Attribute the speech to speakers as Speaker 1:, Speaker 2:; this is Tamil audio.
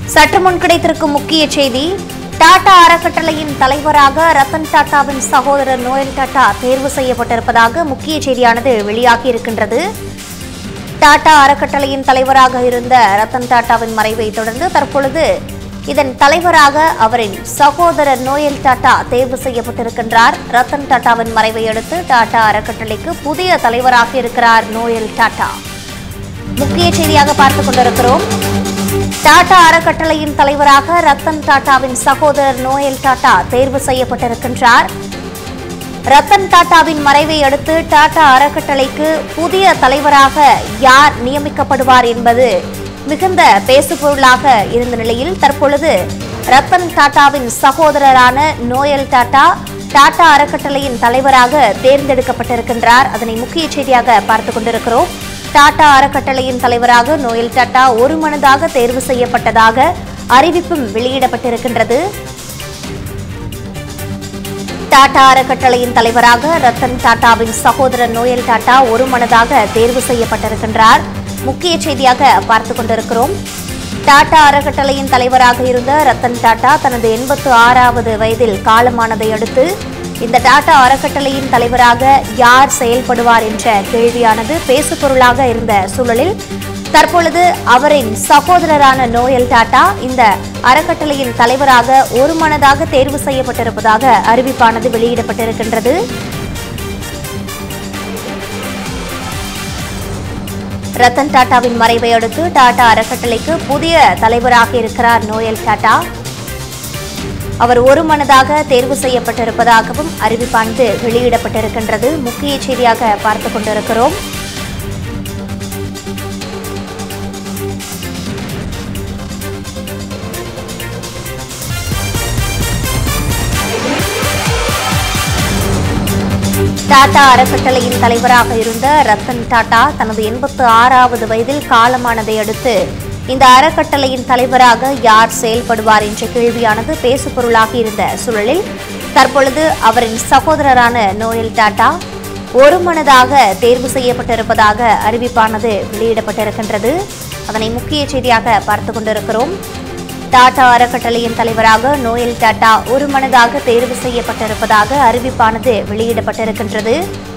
Speaker 1: சற்று முன் கிடைத்திருக்கும் முக்கிய செய்தி டாடா அறக்கட்டளையின் தலைவராக ரத்தன் டாடாவின் சகோதரர் நோயல் டாடா தேர்வு செய்யப்பட்டிருப்பதாக முக்கிய செய்தியானது வெளியாகி இருக்கின்றது டாடா அறக்கட்டளையின் தலைவராக இருந்த ரத்தன் டாடாவின் மறைவை தொடர்ந்து தற்பொழுது இதன் தலைவராக அவரின் சகோதரர் நோயல் டாடா தேர்வு செய்யப்பட்டிருக்கின்றார் ரத்தன் டாடாவின் மறைவை அடுத்து டாடா அறக்கட்டளைக்கு புதிய தலைவராக இருக்கிறார் நோயல் டாடா முக்கிய செய்தியாக பார்த்துக் கொண்டிருக்கிறோம் டாடா அறக்கட்டளையின் தலைவராக ரத்தன் டாடாவின் சகோதரர் நோயல் டாடா தேர்வு செய்யப்பட்டிருக்கின்றார் ரத்தன் டாடாவின் மறைவை அடுத்து டாடா அறக்கட்டளைக்கு புதிய தலைவராக யார் நியமிக்கப்படுவார் என்பது மிகுந்த பேசுபொருளாக இருந்த நிலையில் தற்பொழுது ரத்தன் டாடாவின் சகோதரரான நோயல் டாடா டாடா அறக்கட்டளையின் தலைவராக தேர்ந்தெடுக்கப்பட்டிருக்கின்றார் அதனை முக்கிய செய்தியாக பார்த்துக் கொண்டிருக்கிறோம் டாடா அறக்கட்டளையின் தலைவராக நோயல் டாடா ஒருமனதாக தேர்வு செய்யப்பட்டதாக அறிவிப்பும் வெளியிடப்பட்டிருக்கின்றது டாடா அறக்கட்டளையின் தலைவராக ரத்தன் டாடாவின் சகோதரர் நோயல் டாடா ஒருமனதாக தேர்வு செய்யப்பட்டிருக்கின்றார் முக்கிய செய்தியாக பார்த்துக் கொண்டிருக்கிறோம் டாடா அறக்கட்டளையின் தலைவராக இருந்த ரத்தன் டாடா தனது எண்பத்து ஆறாவது வயதில் காலமானதை அடுத்து இந்த டாடா அறக்கட்டளையின் தலைவராக யார் செயல்படுவார் என்ற கேள்வியானது பேசுபொருளாக இருந்த சூழலில் தற்பொழுது அவரின் சகோதரரான நோயல் டாடா இந்த அறக்கட்டளையின் தலைவராக ஒருமனதாக தேர்வு செய்யப்பட்டிருப்பதாக அறிவிப்பானது வெளியிடப்பட்டிருக்கின்றது ரத்தன் டாடாவின் மறைவை அடுத்து டாடா அறக்கட்டளைக்கு புதிய தலைவராக இருக்கிறார் நோயல் டாடா அவர் ஒருமனதாக தேர்வு செய்யப்பட்டிருப்பதாகவும் அறிவிப்பானது வெளியிடப்பட்டிருக்கின்றது முக்கிய செய்தியாக பார்த்துக் கொண்டிருக்கிறோம் டாடா அறக்கட்டளையின் தலைவராக இருந்த ரத்தன் டாடா தனது எண்பத்து ஆறாவது வயதில் காலமானதை அடுத்து இந்த அறக்கட்டளையின் தலைவராக யார் செயல்படுவார் என்ற கேள்வியானது பேசுபொருளாக இருந்த சூழலில் தற்பொழுது அவரின் சகோதரரான நோயல் டாடா ஒருமனதாக தேர்வு செய்யப்பட்டிருப்பதாக அறிவிப்பானது வெளியிடப்பட்டிருக்கின்றது அதனை முக்கிய செய்தியாக பார்த்துக் கொண்டிருக்கிறோம் டாடா அறக்கட்டளையின் தலைவராக நோயல் டாடா ஒருமனதாக தேர்வு செய்யப்பட்டிருப்பதாக அறிவிப்பானது வெளியிடப்பட்டிருக்கின்றது